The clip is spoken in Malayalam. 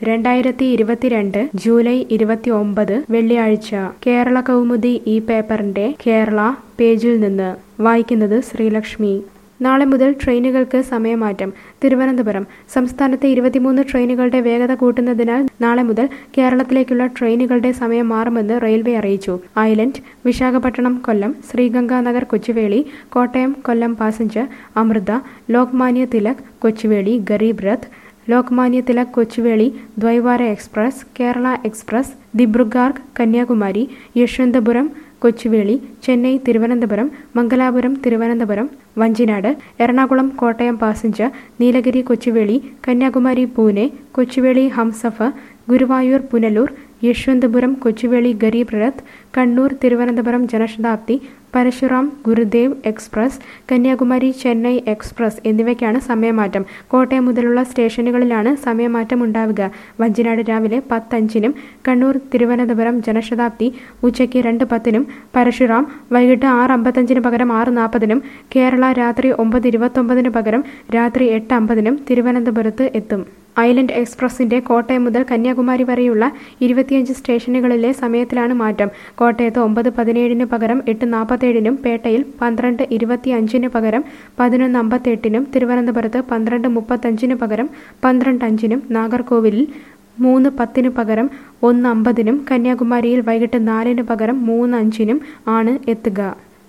രണ്ടായിരത്തി ഇരുപത്തിരണ്ട് ജൂലൈ ഇരുപത്തി ഒമ്പത് വെള്ളിയാഴ്ച കേരള കൗമുദി ഈ പേപ്പറിന്റെ കേരള പേജിൽ നിന്ന് വായിക്കുന്നത് ശ്രീലക്ഷ്മി നാളെ മുതൽ ട്രെയിനുകൾക്ക് സമയമാറ്റം തിരുവനന്തപുരം സംസ്ഥാനത്തെ ഇരുപത്തിമൂന്ന് ട്രെയിനുകളുടെ വേഗത കൂട്ടുന്നതിനാൽ നാളെ മുതൽ കേരളത്തിലേക്കുള്ള ട്രെയിനുകളുടെ സമയം മാറുമെന്ന് റെയിൽവേ അറിയിച്ചു ഐലൻഡ് വിശാഖപട്ടണം കൊല്ലം ശ്രീഗംഗാനഗർ കൊച്ചുവേളി കോട്ടയം കൊല്ലം പാസഞ്ചർ അമൃത ലോക്മാന്യ തിലക് കൊച്ചുവേളി ഗരീബ് രഥ് ലോക്മാന്യ തിലക് കൊച്ചുവേളി ദ്വൈവാര express Kerala express Dibrugarh Kanyakumari Yesvantpur Kochuveli Chennai Thiruvananthapuram Mangalapuram Thiruvananthapuram Vanchinad Ernakulam Kottayam passenger Nilgiri Kochuveli Kanyakumari Pune Kochuveli Humsafar Guruvayur Punalur Yesvantpur Kochuveli Garib Rath Kannur Thiruvananthapuram Janshatabdi Parasuram Gurudev express Kanyakumari Chennai express എന്നിവയ്ക്കാണ് സമയമാറ്റം കോട്ടയം മുതലുള്ള സ്റ്റേഷനുകളിലാണ് സമയമാറ്റം ഉണ്ടാവുക വഞ്ചിനാട് രാവിലെ പത്തഞ്ചിനും കണ്ണൂർ തിരുവനന്തപുരം ജനശതാബ്ദി ഉച്ചയ്ക്ക് രണ്ട് പത്തിനും പരശുറാം വൈകിട്ട് ആറ് അമ്പത്തഞ്ചിന് പകരം ആറ് നാൽപ്പതിനും കേരള രാത്രി ഒമ്പത് ഇരുപത്തൊമ്പതിന് പകരം രാത്രി എട്ട് അമ്പതിനും തിരുവനന്തപുരത്ത് എത്തും ഐലൻഡ് എക്സ്പ്രസിന്റെ കോട്ടയം മുതൽ കന്യാകുമാരി വരെയുള്ള ഇരുപത്തിയഞ്ച് സ്റ്റേഷനുകളിലെ സമയത്തിലാണ് മാറ്റം കോട്ടയത്ത് ഒമ്പത് പതിനേഴിന് പകരം എട്ട് നാൽപ്പത്തേഴിനും പേട്ടയിൽ പന്ത്രണ്ട് ഇരുപത്തിയഞ്ചിന് പകരം പതിനൊന്ന് അമ്പത്തെട്ടിനും തിരുവനന്തപുരത്ത് പന്ത്രണ്ട് മുപ്പത്തഞ്ചിന് പകരം പന്ത്രണ്ട് അഞ്ചിനും നാഗർകോവിലിൽ മൂന്ന് പത്തിന് പകരം ഒന്ന് അമ്പതിനും കന്യാകുമാരിയിൽ വൈകിട്ട് നാലിന് പകരം മൂന്ന് അഞ്ചിനും ആണ് എത്തുക